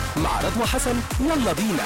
مع رضوى حسن يلا بينا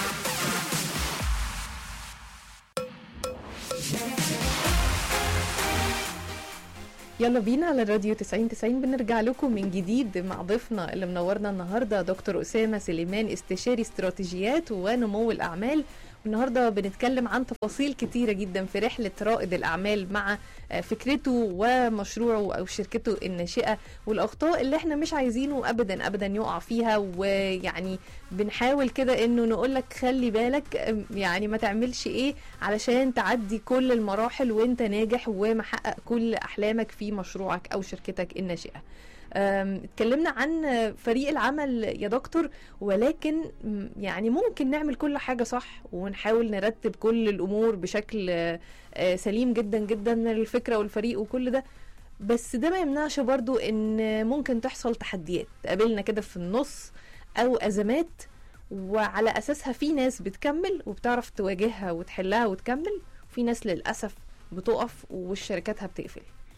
يلا بينا على الراديو 90 90 بنرجع لكم من جديد مع ضيفنا اللي منورنا النهارده دكتور اسامه سليمان استشاري استراتيجيات ونمو الاعمال النهارده بنتكلم عن تفاصيل كتيره جدا في رحله رائد الاعمال مع آه، فكرته ومشروعه او شركته الناشئه والاخطاء اللي احنا مش عايزينه ابدا ابدا يقع فيها ويعني بنحاول كده انه نقول لك خلي بالك آم، يعني ما تعملش ايه علشان تعدي كل المراحل وانت ناجح ومحقق كل احلامك في مشروعك او شركتك الناشئه أم، اتكلمنا عن فريق العمل يا دكتور ولكن م، يعني ممكن نعمل كل حاجة صح ونحاول نرتب كل الأمور بشكل آه، آه، سليم جدا جدا الفكرة والفريق وكل ده بس ده ما يمنعش برضو ان ممكن تحصل تحديات تقابلنا كده في النص او ازمات وعلى اساسها في ناس بتكمل وبتعرف تواجهها وتحلها وتكمل وفي ناس للاسف بتقف والشركاتها بتقفل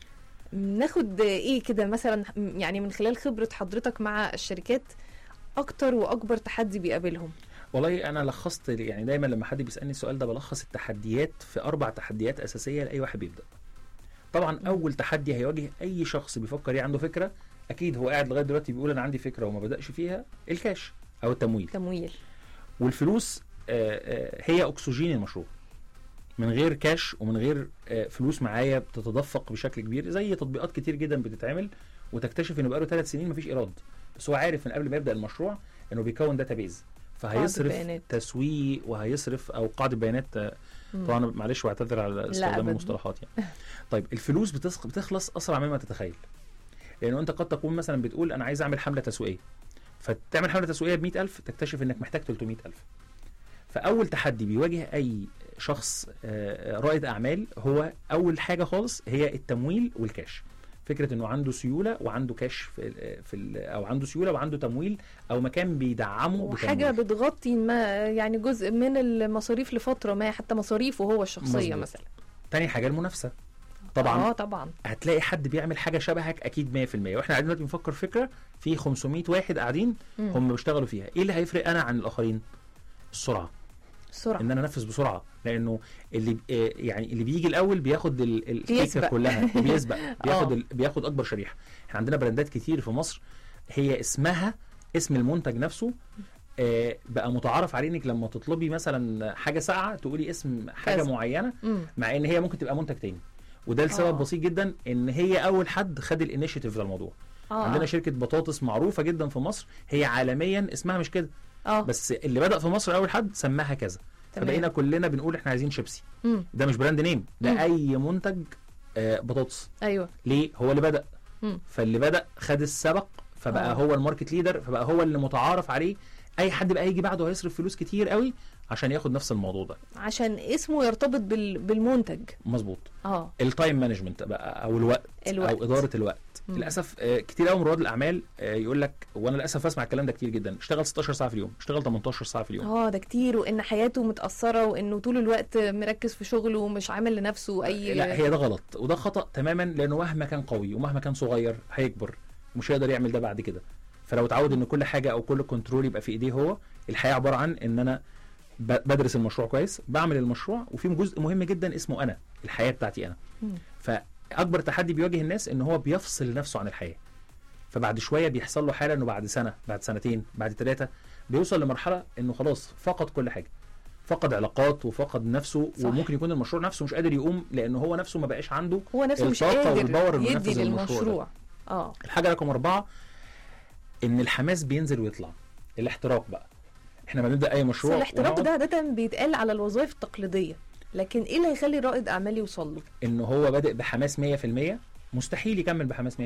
ناخد ايه كده مثلا يعني من خلال خبرة حضرتك مع الشركات اكتر واكبر تحدي بيقابلهم والله انا لخصت يعني دايما لما حد بيسالني السؤال ده بلخص التحديات في اربع تحديات اساسيه لاي واحد بيبدا طبعا اول تحدي هيواجه اي شخص بيفكر ايه عنده فكره اكيد هو قاعد لغايه دلوقتي بيقول انا عندي فكره وما بداش فيها الكاش او التمويل تمويل والفلوس آه، آه، هي اكسجين المشروع من غير كاش ومن غير آه، فلوس معايا بتتدفق بشكل كبير زي تطبيقات كتير جدا بتتعمل وتكتشف انه بقاله ثلاث سنين مفيش ايراد بس هو عارف من قبل ما يبدا المشروع انه بيكون داتابيز فهيصرف بيانات. تسويق وهيصرف او قاعده بيانات آه، مم. طبعا معلش واعتذر على استخدام أبداً. المصطلحات يعني طيب الفلوس بتسق- بتخلص اسرع مما تتخيل لانه انت قد تكون مثلا بتقول انا عايز اعمل حمله تسويقيه فتعمل حمله تسويقيه ب 100000 تكتشف انك محتاج 300000 فاول تحدي بيواجه اي شخص آه، رائد اعمال هو اول حاجه خالص هي التمويل والكاش فكره انه عنده سيوله وعنده كاش في ال في ال او عنده سيوله وعنده تمويل او مكان بيدعمه وحاجة بتمويل. بتغطي ما يعني جزء من المصاريف لفترة ما حتى مصاريفه هو الشخصية مظبوط. مثلا تاني حاجه المنافسه طبعا اه طبعا هتلاقي حد بيعمل حاجه شبهك اكيد 100% واحنا قاعدين دلوقتي بنفكر فكره في 500 واحد قاعدين مم. هم بيشتغلوا فيها ايه اللي هيفرق انا عن الاخرين السرعه السرعة ان انا انفذ بسرعه لانه اللي آه، يعني اللي بيجي الاول بياخد ال- الكيكه بيسبق. كلها وبيسبق بياخد آه. ال- بياخد اكبر شريحه احنا عندنا براندات كتير في مصر هي اسمها اسم المنتج نفسه آه، بقى متعارف عليه انك لما تطلبي مثلا حاجه ساقعه تقولي اسم حاجه كذا. معينه مم. مع ان هي ممكن تبقى منتج تاني وده لسبب آه. بسيط جدا ان هي اول حد خد الانيشيتيف في الموضوع اه عندنا شركه بطاطس معروفه جدا في مصر هي عالميا اسمها مش كده اه بس اللي بدا في مصر اول حد سماها كذا تمام. فبقينا كلنا بنقول احنا عايزين شيبسي مم. ده مش براند نيم ده مم. اي منتج آه بطاطس ايوه ليه هو اللي بدا مم. فاللي بدا خد السبق فبقى آه. هو الماركت ليدر فبقى هو اللي متعارف عليه اي حد بقى يجي بعده هيصرف فلوس كتير قوي عشان ياخد نفس الموضوع ده عشان اسمه يرتبط بال... بالمنتج مظبوط اه التايم مانجمنت بقى او الوقت, الوقت. او اداره الوقت مم. للاسف آه، كتير قوي من رواد الاعمال آه، يقول لك وانا للاسف بسمع الكلام ده كتير جدا اشتغل 16 ساعه في اليوم اشتغل 18 ساعه في اليوم اه ده كتير وان حياته متأثرة وانه طول الوقت مركز في شغله ومش عامل لنفسه اي لا هي ده غلط وده خطا تماما لانه مهما كان قوي ومهما كان صغير هيكبر مش هيقدر يعمل ده بعد كده فلو اتعود ان كل حاجه او كل كنترول يبقى في ايديه هو الحياه عباره عن ان انا ب- بدرس المشروع كويس بعمل المشروع وفي جزء مهم جدا اسمه انا الحياه بتاعتي انا مم. فاكبر تحدي بيواجه الناس ان هو بيفصل نفسه عن الحياه فبعد شويه بيحصل له حاله انه بعد سنه بعد سنتين بعد ثلاثه بيوصل لمرحله انه خلاص فقد كل حاجه فقد علاقات وفقد نفسه صح. وممكن يكون المشروع نفسه مش قادر يقوم لان هو نفسه ما بقاش عنده هو نفسه مش الطاقة قادر والباور إنه يدي ينفذ المشروع ده. للمشروع اه الحاجه رقم أربعة ان الحماس بينزل ويطلع الاحتراق بقى احنا ما نبدا اي بس مشروع الاحتراق ونقعد ده عادة بيتقال على الوظائف التقليدية لكن ايه اللي هيخلي رائد اعمال يوصل له ان هو بادئ بحماس 100% مستحيل يكمل بحماس 100%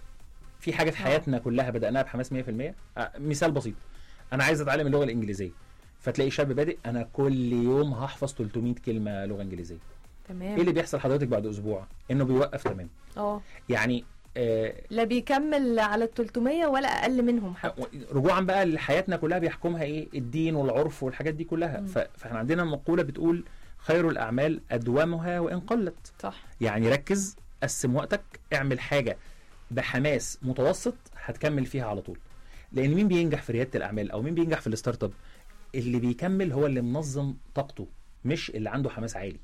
في حاجه في آه. حياتنا كلها بداناها بحماس 100% آه، مثال بسيط انا عايز اتعلم اللغه الانجليزيه فتلاقي شاب بادئ انا كل يوم هحفظ 300 كلمه لغه انجليزيه تمام ايه اللي بيحصل حضرتك بعد اسبوع انه بيوقف تمام اه يعني آه لا بيكمل على ال 300 ولا اقل منهم حتى رجوعا بقى لحياتنا كلها بيحكمها ايه الدين والعرف والحاجات دي كلها مم. ف- فاحنا عندنا مقوله بتقول خير الاعمال ادومها وان قلت صح يعني ركز قسم وقتك اعمل حاجه بحماس متوسط هتكمل فيها على طول لان مين بينجح في رياده الاعمال او مين بينجح في الستارت اب اللي بيكمل هو اللي منظم طاقته مش اللي عنده حماس عالي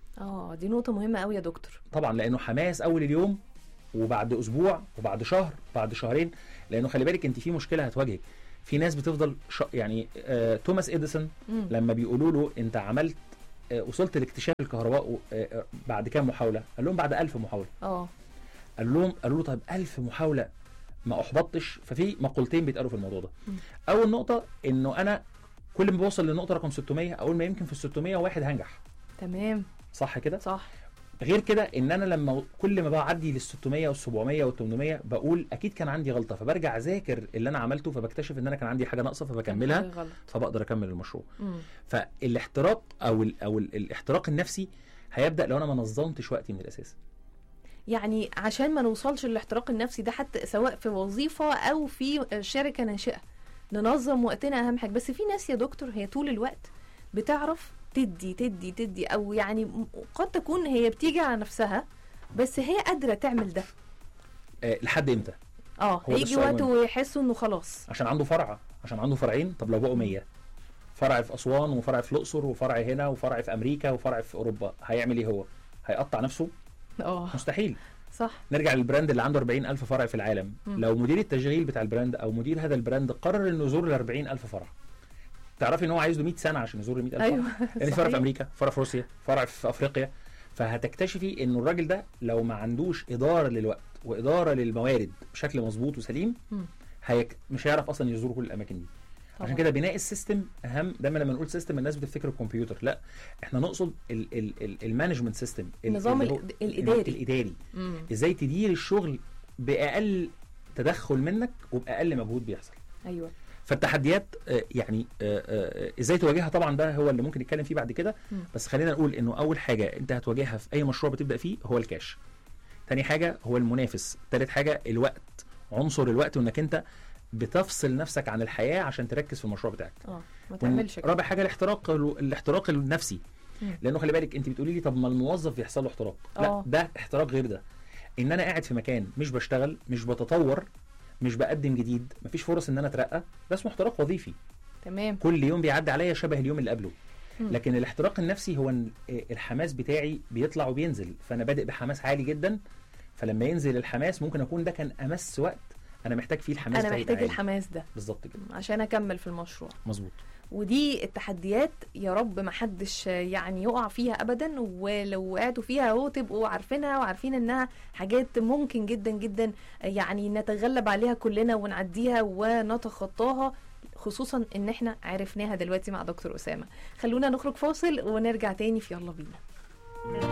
اه دي نقطه مهمه قوي يا دكتور طبعا لانه حماس اول اليوم وبعد اسبوع وبعد شهر بعد شهرين لانه خلي بالك انت في مشكله هتواجهك في ناس بتفضل ش... يعني آه توماس اديسون مم. لما بيقولوا له انت عملت آه وصلت لاكتشاف الكهرباء آه آه، بعد كام محاوله قال لهم بعد ألف محاوله اه قال لهم قالوا له طيب 1000 محاوله ما احبطتش ففي مقولتين بيتقالوا في الموضوع ده مم. اول نقطه انه انا كل ما بوصل للنقطه رقم 600 اقول ما يمكن في ال 600 واحد هنجح تمام صح كده صح غير كده ان انا لما كل ما بعدي لل 600 وال 700 وال 800 بقول اكيد كان عندي غلطه فبرجع اذاكر اللي انا عملته فبكتشف ان انا كان عندي حاجه ناقصه فبكملها حاجة غلط فبقدر اكمل المشروع مم. فالاحتراق او ال او ال الاحتراق النفسي هيبدا لو انا ما نظمتش وقتي من الاساس يعني عشان ما نوصلش للاحتراق النفسي ده حتى سواء في وظيفة أو في شركة ناشئة ننظم وقتنا أهم حاجة بس في ناس يا دكتور هي طول الوقت بتعرف تدي تدي تدي أو يعني م- قد تكون هي بتيجي على نفسها بس هي قادرة تعمل ده أه لحد امتى اه هو ده هيجي السؤال وقت المهم. ويحسوا انه خلاص عشان عنده فرع عشان عنده فرعين طب لو بقوا 100 فرع في اسوان وفرع في الاقصر وفرع هنا وفرع في امريكا وفرع في اوروبا هيعمل ايه هو هيقطع نفسه اه مستحيل صح نرجع للبراند اللي عنده 40 ألف فرع في العالم مم. لو مدير التشغيل بتاع البراند أو مدير هذا البراند قرر إنه يزور ال 40 ألف فرع تعرفي إن هو عايز له 100 سنة عشان يزور ال 100 ألف ايوه فرع يعني فرع في صحيح. أمريكا فرع في روسيا فرع في أفريقيا فهتكتشفي إنه الراجل ده لو ما عندوش إدارة للوقت وإدارة للموارد بشكل مظبوط وسليم مم. هيك مش هيعرف أصلا يزور كل الأماكن دي طبعاً. عشان كده بناء السيستم اهم دايما لما نقول سيستم الناس بتفتكر الكمبيوتر لا احنا نقصد المانجمنت سيستم النظام الإد- الإداري. الاداري مم. ازاي تدير الشغل باقل تدخل منك وباقل مجهود بيحصل ايوه فالتحديات آه، يعني آه، آه، ازاي تواجهها طبعا ده هو اللي ممكن نتكلم فيه بعد كده مم. بس خلينا نقول انه اول حاجه انت هتواجهها في اي مشروع بتبدا فيه هو الكاش تاني حاجه هو المنافس تالت حاجه الوقت عنصر الوقت وانك انت بتفصل نفسك عن الحياه عشان تركز في المشروع بتاعك اه ما تعملش كده رابع حاجه الاحتراق الاحتراق النفسي مم. لانه خلي بالك انت بتقولي لي طب ما الموظف يحصل له احتراق لا آه. ده احتراق غير ده ان انا قاعد في مكان مش بشتغل مش بتطور مش بقدم جديد مفيش فرص ان انا اترقى ده اسمه احتراق وظيفي تمام كل يوم بيعدي عليا شبه اليوم اللي قبله مم. لكن الاحتراق النفسي هو إن الحماس بتاعي بيطلع وبينزل فانا بادئ بحماس عالي جدا فلما ينزل الحماس ممكن اكون ده كان امس وقت انا محتاج فيه الحماس انا ده يبقى محتاج عالي. الحماس ده بالظبط كده عشان اكمل في المشروع مظبوط ودي التحديات يا رب ما حدش يعني يقع فيها ابدا ولو وقعتوا فيها اهو تبقوا عارفينها وعارفين انها حاجات ممكن جدا جدا يعني نتغلب عليها كلنا ونعديها ونتخطاها خصوصا ان احنا عرفناها دلوقتي مع دكتور اسامه خلونا نخرج فاصل ونرجع تاني في يلا بينا